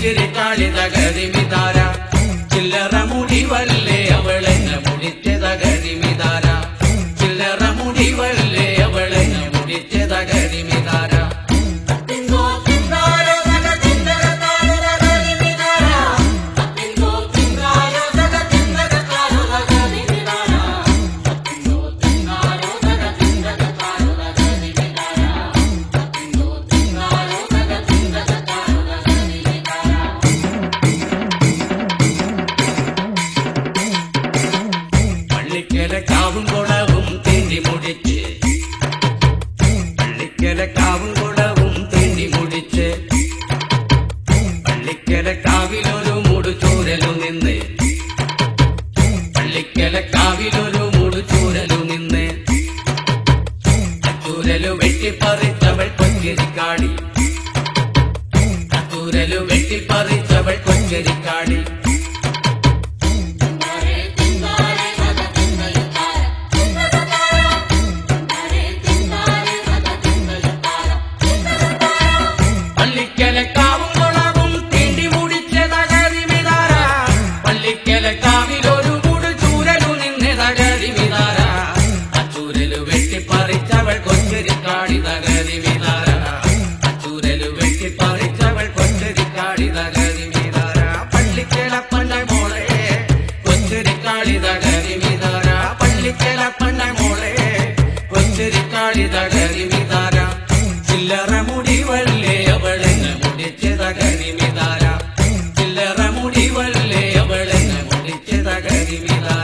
കൊച്ചിരി കാളിത കരിമിതാര ചില്ലറ മുടിവല്ലേ അവളെന്നെ മുടിച്ചത കരിമിതാര ചില്ലറ മുടിവല്ലേ അവളെന്നെ മുടിച്ചത കരിമിതാര പള്ളിക്കല കാവും കുളവും തേണ്ടി മുടിച്ച് പള്ളിക്കല കാവും കുളവും തേണ്ടി മുടിച്ച് പള്ളിക്കല കാവിലൊരു മൂട് ചൂരലു നിന്ന് പള്ളിക്കല കാവിലൊരു മൂട് ചൂരലു നിന്ന് ചൂരലു വെട്ടിപ്പറിച്ചവൾ കൊച്ചിരിക്കാടി ചൂരലു വെട്ടിപ്പറിച്ചവൾ കൊച്ചിരിക്കാടി പള്ളിക്കല കാവും കുളവും തീണ്ടി മുടിച്ചത കരിമിതാര പള്ളിക്കല കാവിലൊരു മൂട് ചൂരലു നിന്നത കരിമിതാര ആ ചൂരലു വെട്ടിപ്പറിച്ചവൾ കൊച്ചരിക്കാടിത കരിമിതാര ആ ചൂരലു വെട്ടിപ്പറിച്ചവൾ കൊച്ചരിക്കാടിത കരിമിതാര പള്ളിക്കല പണ്ട മോളെ കൊച്ചരിക്കാളിത കരിമിതാര പള്ളിക്കല പണ്ട മോളെ കൊച്ചരിക്കാളിത കരിമിതാര ചില്ലറ മുടിവല്ലേ അവളെന്നെ മുടിച്ചത കരിമിതാര ചില്ലറ മുടിവല്ലേ അവളെന്നെ മുടിച്ചത കരിമിതാര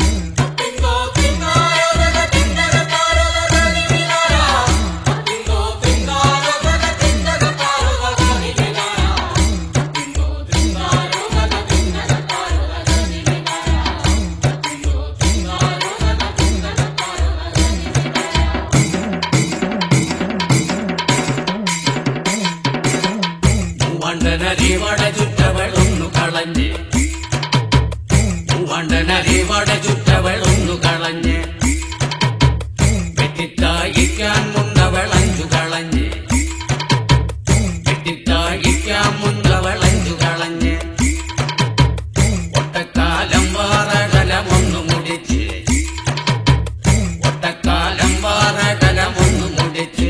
മൂവണ്ടനരിവട ചുറ്റവൾ ഒന്നു കളഞ്ഞ് മൂവണ്ടനരിവട ചുറ്റവൾ ഒന്നു കളഞ്ഞ് വെട്ടിത്തായിക്കാൻ മുണ്ടവൾ അഞ്ചു കളഞ്ഞ് വെട്ടിത്തായിക്കാൻ മുണ്ടവൾ അഞ്ചു കളഞ്ഞ് ഒട്ടക്കാലം വാറകലം ഒന്നു മുടിച്ച് ഒട്ടക്കാലം വാറകലം ഒന്നു മുടിച്ച്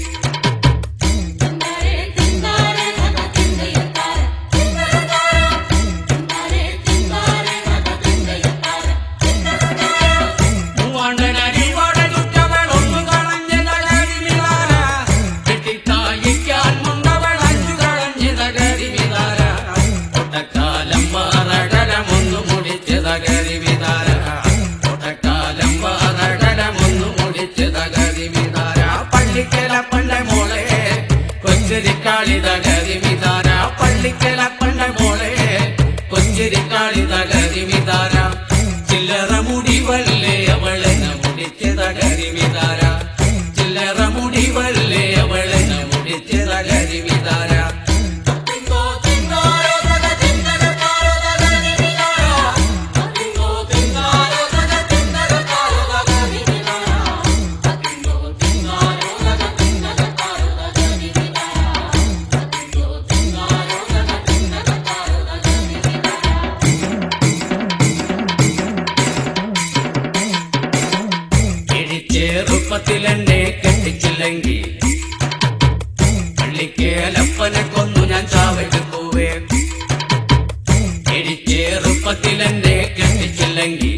മൂവാണ്ടനരിവട ചുറ്റവൾ ഒന്നു കളഞ്ഞത കരിമിതാര വെട്ടിത്തായിക്കാൻ മുണ്ടവൾ അഞ്ചു കളഞ്ഞത കരിമിതാര ഒട്ടക്കാലം വാറകലമൊന്നു മുടിച്ചത കരിമിതാര ഒട്ടക്കാലം വാറകലമൊന്നു മുടിച്ചത കരിമിതാര പള്ളിക്കല പണ്ട മോളെ കൊച്ചരിക്കാളിത കരിമിതാര പള്ളിക്കല പണ്ട മോളെ കൊച്ചരിക്കാളിത കരിമിതാര ചില്ലറ മുടിവല്ലേ അവളെന്ന മുടിച്ചത കരിമിതാര ചില്ലറ മുടിവല്ലേ അവളെന്ന മുടിച്ചത കരിമിതാര ചെറുപ്പത്തിലെന്നെ കെട്ടിച്ചില്ലെങ്കിൽ പള്ളിക്കേലപ്പനെ കൊന്നു ഞാൻ ചാവെടുക്കുവേ ചെറുപ്പത്തിലെന്നെ കെട്ടിച്ചില്ലെങ്കിൽ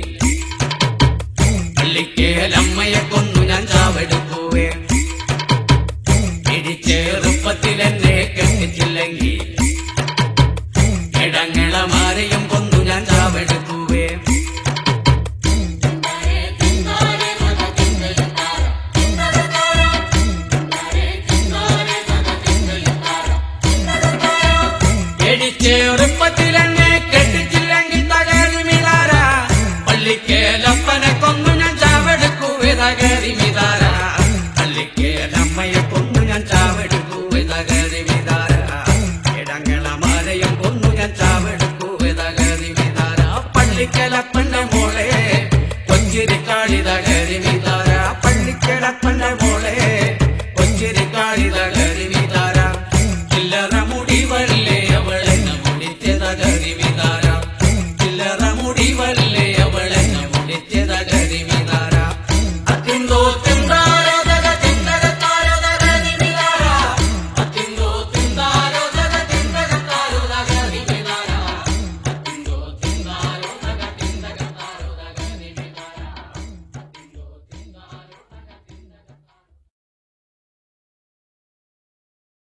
പള്ളിക്കേലമ്മയെ കൊന്നു ഞാൻ ചാവെടുക്കുവേ ചെറുപ്പത്തിലെന്നെ കെട്ടിച്ചില്ലെങ്കിൽ ഇടങ്ങളമാരെയും കൊന്നു ഞാൻ ചാവെടുക്കുവേ ചെറുപ്പത്തിലെന്നെ കെട്ടിച്ചില്ലെങ്കിൽ തകരി മിതാര പള്ളിക്കേലപ്പനെ കൊന്നു ഞാൻ ചാവെടുക്കുവേ തകരി മിതാര പള്ളിക്കേലമ്മയെ കൊന്നു ഞാൻ ചാവെടുക്കുവേ തകരി മിതാര ഇടങ്ങളമാരെയും കൊന്നു ഞാൻ ചാവെടുക്കുവേ തകരി മിതാര പള്ളിക്കേലപ്പന്റെ മോളെ കൊച്ചിരിക്കാളി തകരി മിതാര പള്ളിക്കേലപ്പന്റെ മോളെ കൊച്ചിരിക്കാളി തകരി മിതാര ചില്ലറ